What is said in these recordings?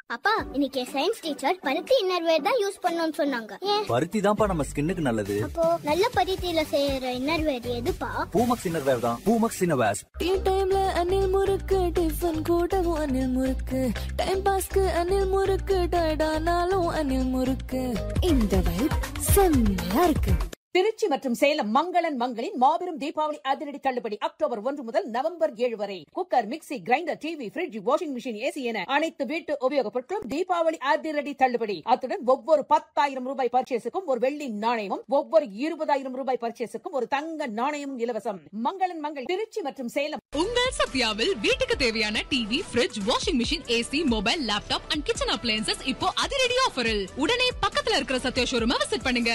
அப்பா இன்னைக்கு science teacher பருத்தி இன்னர்வேர் தான் யூஸ் பண்ணணும்னு சொன்னாங்க ஏன் பருத்தி தான்ப்பா நம்ம ஸ்கின்னுக்கு நல்லது அப்போ நல்ல பருத்தியில செய்யற இன்னர்வேர் எதுப்பா பூமக்ஸ் இன்னர்வேர் தான் பூமக்ஸ் இன்னர்வேர்ஸ் டீ டைம்ல அணில் முறுக்கு டிஃபன் கூடவும் அணில் முறுக்கு டைம் பாஸ்க்கு அணில் முறுக்கு டயர்டானாலும் அணில் முறுக்கு இந்த வைப் செம்மையா இருக்கு திருச்சி மற்றும் சேலம் மங்களன் மங்களின் மாபெரும் தீபாவளி அதிரடி தள்ளுபடி அக்டோபர் ஒன்று முதல் நவம்பர் ஏழு வரை cooker mixie grinder TV fridge washing machine AC என அனைத்து வீட்டு உபயோகப் பொருட்களும் தீபாவளி அதிரடி தள்ளுபடி அத்துடன் ஒவ்வொரு பத்தாயிரம் ரூபாய் பர்ச்சேஸுக்கும் ஒரு வெள்ளி நாணயமும் ஒவ்வொரு இருபதாயிரம் ரூபாய் பர்ச்சேஸுக்கும் ஒரு தங்க நாணயமும் இலவசம் மங்களன் மங்கள் திருச்சி மற்றும் சேலம் உங்கள் சத்யாவில் வீட்டுக்கு தேவையான TV fridge washing machine AC mobile laptop and kitchen appliances இப்போ அதிரடி ஆஃபரில் உடனே பக்கத்துல இருக்கிற சத்யா ஷோரூமை விசிட் பண்ணுங்க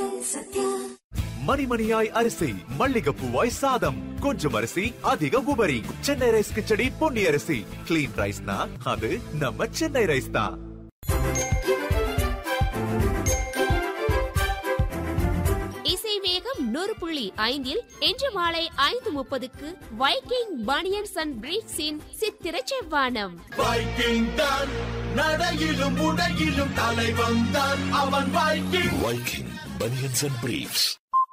மணிமணியாய் அரிசி மல்லிகைப்பூவாய் சாதம் கொஞ்சம் அரிசி அதிக உபரி சென்னை ரைஸ் கிச்சடி பொன்னி அரிசி கிளீன் ரைஸ்னா அது நம்ம சென்னை ரைஸ் தான் இசை வேகம் நூறு புள்ளி ஐந்தில் இன்று மாலை ஐந்து முப்பதுக்கு வைக்கிங் பனியன்ஸ் அண்ட் பிரீட்ஸின் சித்திர செவ்வானம் வைக்கிங் தான் நடையிலும் உடையிலும் தலைவன் தான் அவன் Viking Viking banians and briefs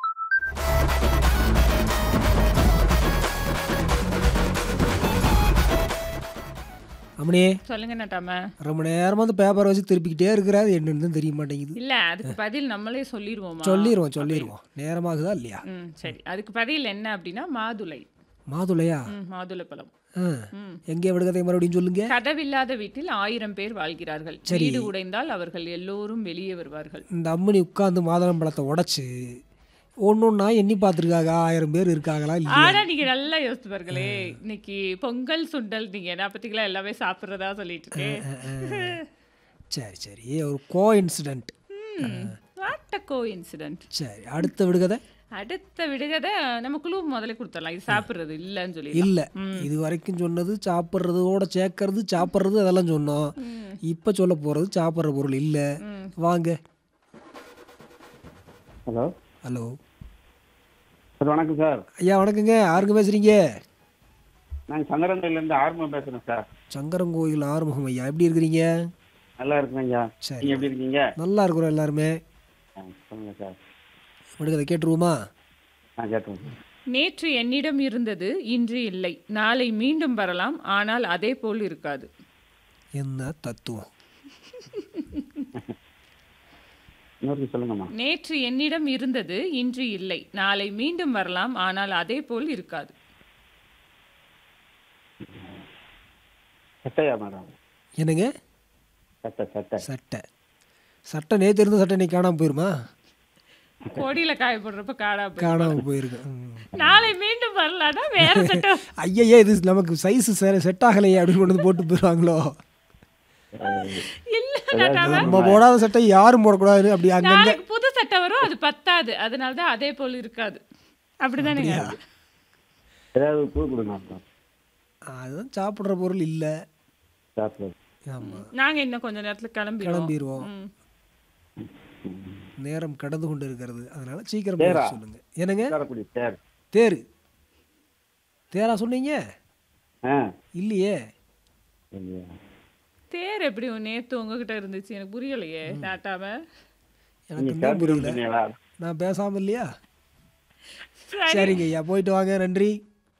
அம்மனே சொல்லுங்க நட்டாம ரொம்ப நேரமா அந்த பேப்பரை வச்சு திருப்பிக்கிட்டே இருக்கிறாரு என்னன்னு தெரிய மாட்டேங்குது இல்ல அதுக்கு பதில் நம்மளே சொல்லிடுவோமா சொல்லிடுவோம் சொல்லிடுவோம் நேரமாகுதா இல்லையா ம் சரி அதுக்கு பதில் என்ன அப்படின்னா மாதுளை மாதுளையா ம் மாதுளை பழம் ஆ. எங்கே விடுகதை மறுபடியும் சொல்லுங்க கதவில்லாத வீட்டில் ஆயிரம் பேர் வாழ்கிறார்கள் சரி. வீடு உடைந்தால் அவர்கள் எல்லோரும் வெளியே வருவார்கள் இந்த அம்மனி உட்காந்து மாதுளம் பழத்தை உடைச்சு ஒன்று ஒன்றா எண்ணி பார்த்துருக்காங்க ஆயிரம் பேர் இருக்காங்களா இல்லையா ஆனா நீங்க நல்லா யோசிச்சு பாருங்களே இன்னைக்கு பொங்கல் சுண்டல் நீங்க என்ன பத்திங்களா எல்லாமே சாப்பிடுறதா சொல்லிட்டு இருக்கேன் சரி சரி ஒரு coincident what uh coincident சரி அடுத்த விடுகதை அடுத்த விடுகதை நம்ம குழு முதல்ல கொடுத்துடலாம் இது சாப்பிடுறது இல்லைன்னு சொல்லி இல்லை இது வரைக்கும் சொன்னது சாப்பிட்றதோட சேர்க்கறது சாப்பிட்றது அதெல்லாம் சொன்னோம் இப்போ சொல்ல போகிறது சாப்பிட்ற பொருள் இல்லை வாங்க ஹலோ ஹலோ சார் வணக்கம் சார் ஐயா வணக்கங்க யாருங்க பேசுறீங்க நாங்கள் சங்கரங்கோயிலேருந்து ஆர்வம் பேசுகிறேன் சார் சங்கரங்கோயில் ஆறுமுகம் ஐயா எப்படி இருக்கிறீங்க நல்லா இருக்குங்க ஐயா சரி. நீங்கள் எப்படி இருக்கீங்க நல்லா இருக்கிறோம் எல்லாருமே ஆ, சொல்லுங்க சார் விடுகதை கேட்டுருவோமா நான் கேட்டுருங்க சார் நேற்று என்னிடம் இருந்தது இன்று இல்லை நாளை மீண்டும் வரலாம் ஆனால் அதே போல் இருக்காது என்ன தத்துவம் இன்னொரு சொல்லுங்கம்மா நேற்று என்னிடம் இருந்தது இன்று இல்லை நாளை மீண்டும் வரலாம் ஆனால் அதே போல் இருக்காது சட்டையா மேடம் என்னங்க சட்டை சட்டை சட்டை சட்டை நேற்று இருந்த சட்டை இன்னைக்கு காணாமல் போயிருமா கொடியில காய போடுறப்ப காடா போய் காணாமல் போயிருக்கு ம். நாளை மீண்டும் வரலாம்னா வேற சட்டம் ஐயையே இது நமக்கு சைஸ் செட் ஆகலையே அப்படின்னு கொண்டு வந்து போட்டு போயிடுவாங்களோ இல்ல நட்டாம நம்ம போடாத சட்டை யாரும் போடக்கூடாது அப்படி அங்கங்க நாளைக்கு புது சட்டை வரும் அது பத்தாது அதனால தான் அதே போல் இருக்காது அப்படிதானே ஏதாவது பூ கொடுங்க அப்புறம் அதுதான் சாப்பிட்ற பொருள் இல்லை சாப்பிடுறது ஆமாம் நாங்க இன்னும் கொஞ்ச நேரத்துல கிளம்பிடுவோம் கிளம்பிடுவோம் ம். நேரம் கடந்து கொண்டு இருக்கிறது அதனால சீக்கிரம் தேரா? பதில் சொல்லுங்க என்னங்க தரக்கூடிய சேர் தேர் தேரா சொன்னீங்க ஆ இல்லையே இல்லையா தேர் எப்படி நேத்து உங்ககிட்ட இருந்துச்சு எனக்கு புரியலையே நாட்டாம எனக்கு நீங்கள் இன்னும் புரியல சேர்த்துருந்தீங்களா நான் பேசாம இல்லையா சரி. சரிங்க ஐயா போயிட்டு வாங்க நன்றி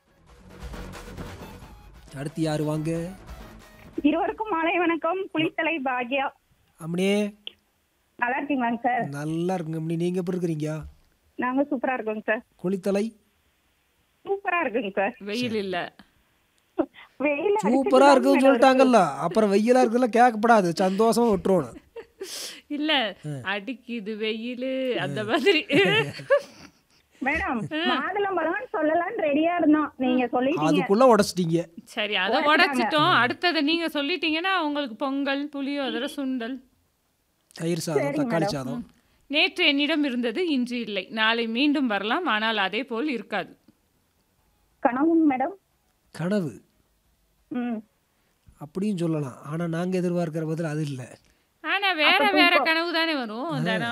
அடுத்து யாரு வாங்க இருவருக்கும் மாலை வணக்கம் புலித்தலை பாக்யா அம்மனே நல்லா இருக்கீங்களாங்க சார் நல்லா இருக்குங்க அம்மனி நீங்க எப்படி இருக்கிறீங்க நாங்க சூப்பரா இருக்கோங்க சார் குளித்தலை சூப்பரா இருக்குங்க சார் வெயில் இல்ல வெயில் சூப்பரா இருக்குன்னு சொல்லிட்டாங்கல்ல அப்புறம் வெயிலா இருக்குதுல கேட்கப்படாது சந்தோஷமா விட்டுருவோம் இல்ல அடிக்குது வெயில் அந்த மாதிரி மேடம் மாதுளம்பழம் சொல்லலாம்னு ரெடியா இருந்தோம் நீங்க சொல்லிட்டீங்க அதுக்குள்ள உடைச்சிட்டீங்க சரி அதை உடைச்சிட்டோம் அடுத்ததை நீங்க சொல்லிட்டீங்கன்னா உங்களுக்கு பொங்கல் புளியோதரை சுண்டல் தயிர் சாதம் தக்காளி சாதம் நேற்று என்னிடம் இருந்தது இன்று இல்லை நாளை மீண்டும் வரலாம் ஆனால் அதே போல் இருக்காது கனவும் மேடம் கனவு ம் அப்படியும் சொல்லலாம் ஆனா நாங்க எதிர்பார்க்கிற பதில் அது இல்லை ஆனா வேற வேற கனவு தானே வரும்